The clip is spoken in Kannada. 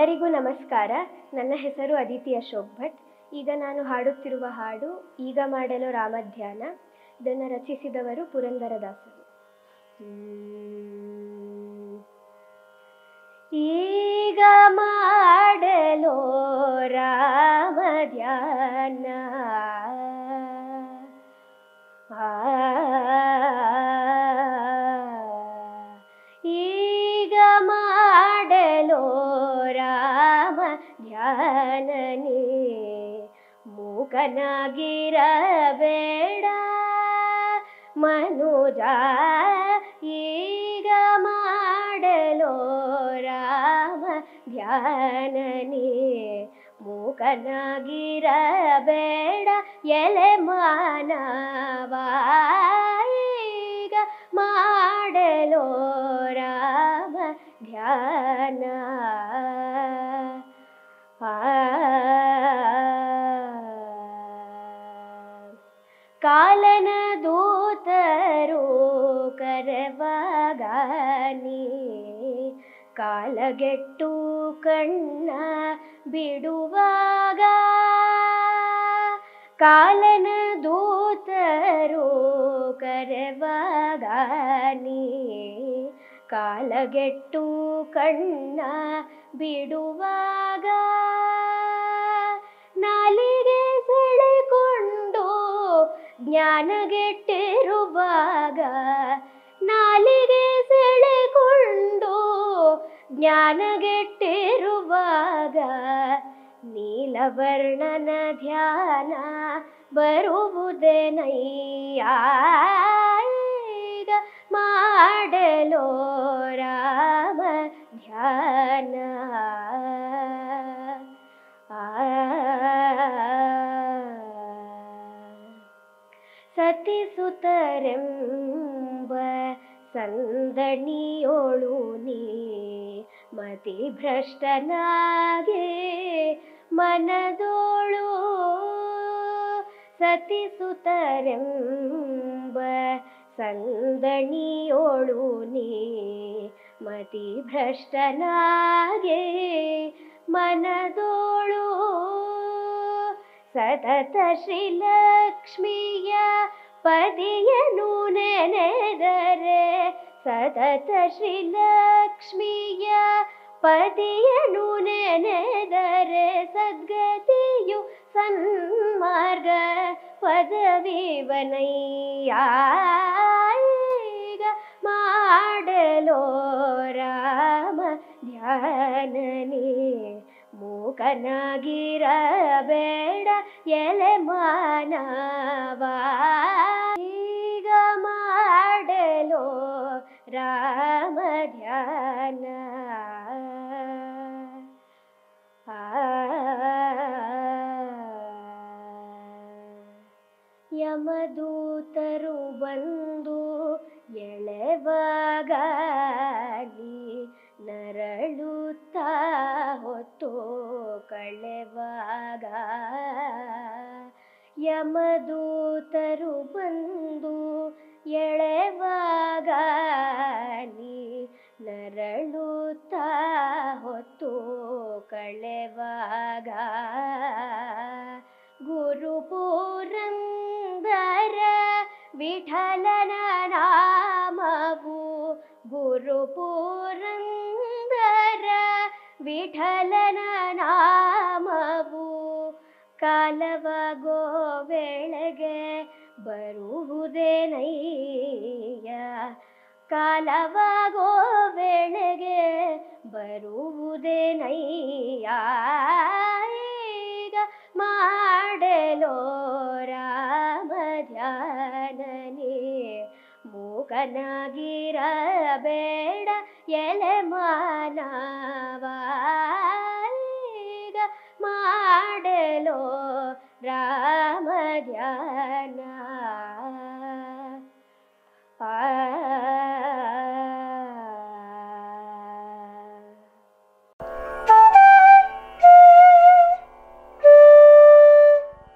ಎಲ್ಲರಿಗೂ ನಮಸ್ಕಾರ ನನ್ನ ಹೆಸರು ಅದಿತಿ ಅಶೋಕ್ ಭಟ್ ಈಗ ನಾನು ಹಾಡುತ್ತಿರುವ ಹಾಡು ಈಗ ಮಾಡಲು ರಾಮಧ್ಯಾನ ಇದನ್ನು ರಚಿಸಿದವರು ಪುರಂದರದಾಸರು ಹ್ಮ್. ಈಗ ಮಾಡಲು ರಾಮಧ್ಯಾನ ಈಗ ಮಾಡಲು ರಾಮ ಧ್ಯಾನನೇ ಮೂಕನಾಗಿರಬೇಡ ಮನುಜ ಈಗ ಮಾಡಲು ರಾಮ ಧ್ಯಾನನೇ ಮೂಕನಾಗಿರಬೇಡ ಎಲೆ ಮಾನವ ಈಗ ಮಾಡಲು ರಾಮ ಧ್ಯಾನ ಆ ಕಾಲನ ದೂತರು ಕರವಾಗಾನಿ ಕಾಲಗೆಟ್ಟು ಕಣ್ಣ ಬಿಡುವಾಗ ಕಾಲನ ದೂತರು ಕರವಾಗಾನಿ ಕಾಲಗೆಟ್ಟು ಕಣ್ಣ ಬಿಡುವಾಗ ನಾಲಿಗೆ ಸೆಳೆಕೊಂಡು ಜ್ಞಾನಗೆಟ್ಟಿರುವಾಗ ನಾಲಿಗೆ ಸೆಳೆಕೊಂಡು ಜ್ಞಾನಗೆಟ್ಟಿರುವಾಗ ನೀಲವರ್ಣನ ಧ್ಯಾನ ಬರುವುದೇನಯ್ಯ ಈಗ ಮಾಡಲೋ ರಾಮ ಧ್ಯಾನ ಆ ಸತಿಸುತ್ತರೆಂಬ ಸಂದಣಿಯೋಳು ನೀ ಮತಿ ಭ್ರಷ್ಟನಾಗೆ ಮನದೋಳು ಸತಿಸುತ್ತರೆಂಬ ಸಂದಣಿಯೋಳು ನೀ ಮತಿ ಭ್ರಷ್ಟನಾಗೆ ಮನದೋಳು ಸತತ ಶ್ರೀಲಕ್ಷ್ಮಿಯ ಪದಿಯನು ನೆನೆದರೆ ಸತತ ಶ್ರೀಲಕ್ಷ್ಮಿಯ ಪದಿಯನು ನೆನೆದರೆ ಸದ್ಗತಿಯು ಸನ್ಮಾರ್ಗ ಪದವಿವನಯ್ಯ ಈಗ ಮಾಡಲೋ ರಾಮ ಧ್ಯಾನನೇ ಮೂಕನಾಗಿರಬೇಡ ಎಲೆ ಮಾನವ ಈಗ ಮಾಡಲೋ ರಾಮ ಧ್ಯಾನ ಆ ಯಮದೂತರು ಬಂದು ಎಳೆವಾಗ ನೀ ನರಳುತ್ತಾ ಹೊತ್ತು ಕಳೆವಾಗ ಯಮದೂತರು ಬಂದು ಎಳೆವಾಗ ನೀ ನರಳುತ್ತಾ ಹೊತ್ತು ಕಳೆವಾಗ ಗುರುಪುರಂದರ ವಿಠಲನ ನಾಮವು ಗುರುಪುರಂದರ ವಿಠಲನ ನಾಮವು ಕಾಲವಾಗೋ ವೇಳೆಗೆ ಬರುವುದೇನಯ್ಯ ಕಾಲವಾಗೋ ವೇಳೆಗೆ ಬರುವುದೇನಯ್ಯ ಈಗ ಮಾಡಲೋ ರಾಮ ಧ್ಯಾನನೇ ಮೂಕನಾಗಿರಬೇಡ ಎಲೆ ಮಾನವ ಈಗ ಮಾಡಲೋ ರಾಮ ಧ್ಯಾನ ಆ